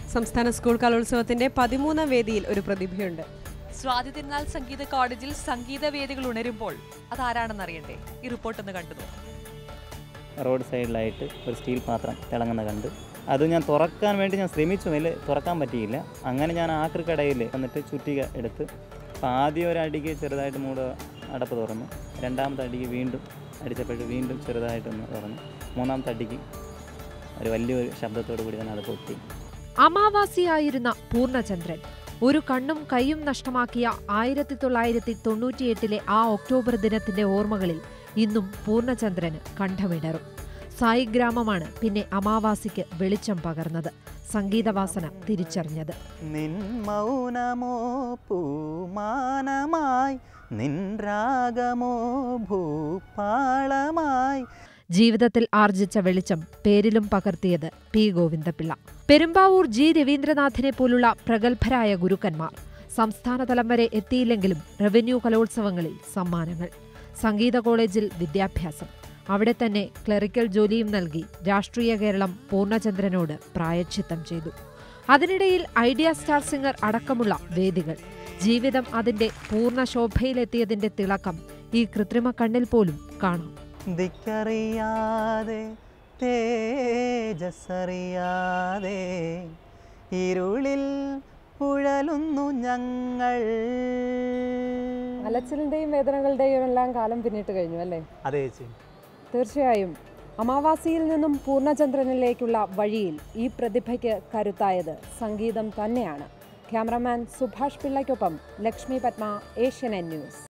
സംസ്ഥാന സ്കൂൾ കലോത്സവത്തിന്റെ പതിമൂന്നാം വേദിയിൽ ഒരു പ്രതിഭയുണ്ട് സ്വാതി തിരുനാൾ സംഗീത കോളേജിൽ സംഗീത വേദികൾ ഉണരുമ്പോൾ അതാരാണെന്ന് അറിയണ്ടേ ഈ റിപ്പോർട്ട് ഒന്ന് കണ്ടു നോക്കൂ റോഡ് സൈഡിലായിട്ട് ഒരു സ്റ്റീൽ പാത്രം തിളങ്ങുന്ന കണ്ട് അത് ഞാൻ തുറക്കാൻ വേണ്ടി ഞാൻ ശ്രമിച്ചു അതിൽ തുറക്കാൻ പറ്റിയില്ല അങ്ങനെ ഞാൻ ആക്രിക്കടയിൽ വന്നിട്ട് ചുറ്റിക എടുത്ത് അപ്പോൾ ആദ്യം ഒരു അടിക്ക് ചെറുതായിട്ട് മൂട് അടപ്പ് തുറന്നു രണ്ടാമത്തെ അടിക്ക് വീണ്ടും അടിച്ചപ്പോഴേക്ക് വീണ്ടും ചെറുതായിട്ടൊന്ന് തുറന്നു മൂന്നാമത്തെ അടിക്ക് ഒരു വലിയൊരു ശബ്ദത്തോടു കൂടി തന്നെ അത് പൊട്ടി അമാവാസിയായിരുന്ന പൂർണ്ണചന്ദ്രൻ ഒരു കണ്ണും കൈയും നഷ്ടമാക്കിയ ആയിരത്തി തൊള്ളായിരത്തി തൊണ്ണൂറ്റിയെട്ടിലെ ആ ഒക്ടോബർ ദിനത്തിന്റെ ഓർമ്മകളിൽ ഇന്നും പൂർണ്ണചന്ദ്രന് കണ്ഠമിടറും സായി ഗ്രാമമാണ് പിന്നെ അമാവാസിക്ക് വെളിച്ചം പകർന്നത് സംഗീതവാസന തിരിച്ചറിഞ്ഞത് നിൻ മൗനമോ പൂമാനമായി നിൻ രാഗമോ ഭൂപാളമായി ജീവിതത്തിൽ ആർജിച്ച വെളിച്ചം പേരിലും പകർത്തിയത് പി ഗോവിന്ദപിള്ള പെരുമ്പാവൂർ ജി രവീന്ദ്രനാഥിനെ പോലുള്ള പ്രഗത്ഭരായ ഗുരുക്കന്മാർ സംസ്ഥാനതലം വരെ എത്തിയില്ലെങ്കിലും റവന്യൂ കലോത്സവങ്ങളിൽ സമ്മാനങ്ങൾ സംഗീത കോളേജിൽ വിദ്യാഭ്യാസം അവിടെ തന്നെ ക്ലറിക്കൽ ജോലിയും നൽകി രാഷ്ട്രീയ കേരളം പൂർണ്ണചന്ദ്രനോട് പ്രായച്ചിത്തം ചെയ്തു അതിനിടയിൽ ഐഡിയ സ്റ്റാർ സിംഗർ അടക്കമുള്ള വേദികൾ ജീവിതം അതിന്റെ പൂർണ്ണ ശോഭയിലെത്തിയതിന്റെ തിളക്കം ഈ കൃത്രിമ കണ്ണിൽ പോലും കാണാം ദിക്കറിയാതെ തേജസ്സറിയാതെ ഇരുളിൽ ഉഴലുന്നു ഞങ്ങൾ അലച്ചിലിന്റെയും വേദനകളുടെയും എല്ലാം കാലം പിന്നിട്ട് കഴിഞ്ഞു അല്ലേ അതെ ചേച്ചി തീർച്ചയായും അമാവാസിയിൽ നിന്നും പൂർണ്ണചന്ദ്രനിലേക്കുള്ള വഴിയിൽ ഈ പ്രതിഭയ്ക്ക് കരുത്തായത് സംഗീതം തന്നെയാണ് ക്യാമറമാൻ സുഭാഷ് പിള്ളയ്ക്കൊപ്പം ലക്ഷ്മി പത്മ ഏഷ്യൻ ന്യൂസ്